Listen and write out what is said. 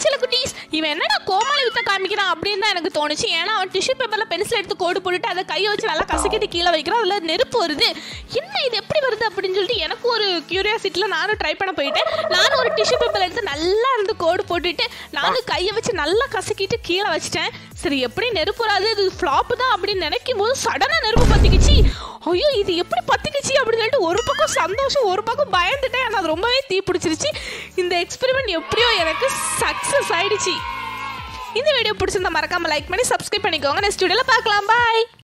சில குட்டீஸ் இவன் என்னடா கோமாளி வித்த காமிக்கிறான் அப்படின்னு தான் எனக்கு தோணுச்சு ஏன்னா அவன் டிஷ்யூ பேப்பர்ல பென்சில் எடுத்து கோடு போட்டுட்டு அதை கையை வச்சு நல்லா கசக்கிட்டு கீழே வைக்கிறான் அதுல நெருப்பு வருது என்ன இது எப்படி வருது அப்படின்னு சொல்லிட்டு எனக்கு ஒரு கியூரியாசிட்டியில் நானும் ட்ரை பண்ண போயிட்டேன் நானும் ஒரு டிஷ்யூ பேப்பர் எடுத்து நல்லா இருந்து கோடு போட்டுட்டு நானும் கையை வச்சு நல்லா கசக்கிட்டு கீழே வச்சிட்டேன் சரி எப்படி நெருப்பு வராது இது ஃப்ளாப் தான் அப்படின்னு நினைக்கும் போது சடனாக நெருப்பு பத்திக்கிச்சு ஐயோ இது எப்படி பத்திக்கிச்சு அப்படின்னு சொல்லிட்டு ஒரு பக்கம் சந்தோஷம் ஒரு பக்கம் பயந்துட்டேன் ஆனால் அது ரொம்பவே தீ பிடிச்சிருச்சு இந்த எக்ஸ்பெரிமெண்ட் எப்படியோ எனக்கு சக்ஸஸ் ஆயிடுச்சு இந்த வீடியோ பிடிச்சிருந்தா மறக்காம லைக் பண்ணி சப்ஸ்கிரைப் பண்ணிக்கோங்க நெக்ஸ்ட் வீடியோவில் பார்க்கலாம் பாய்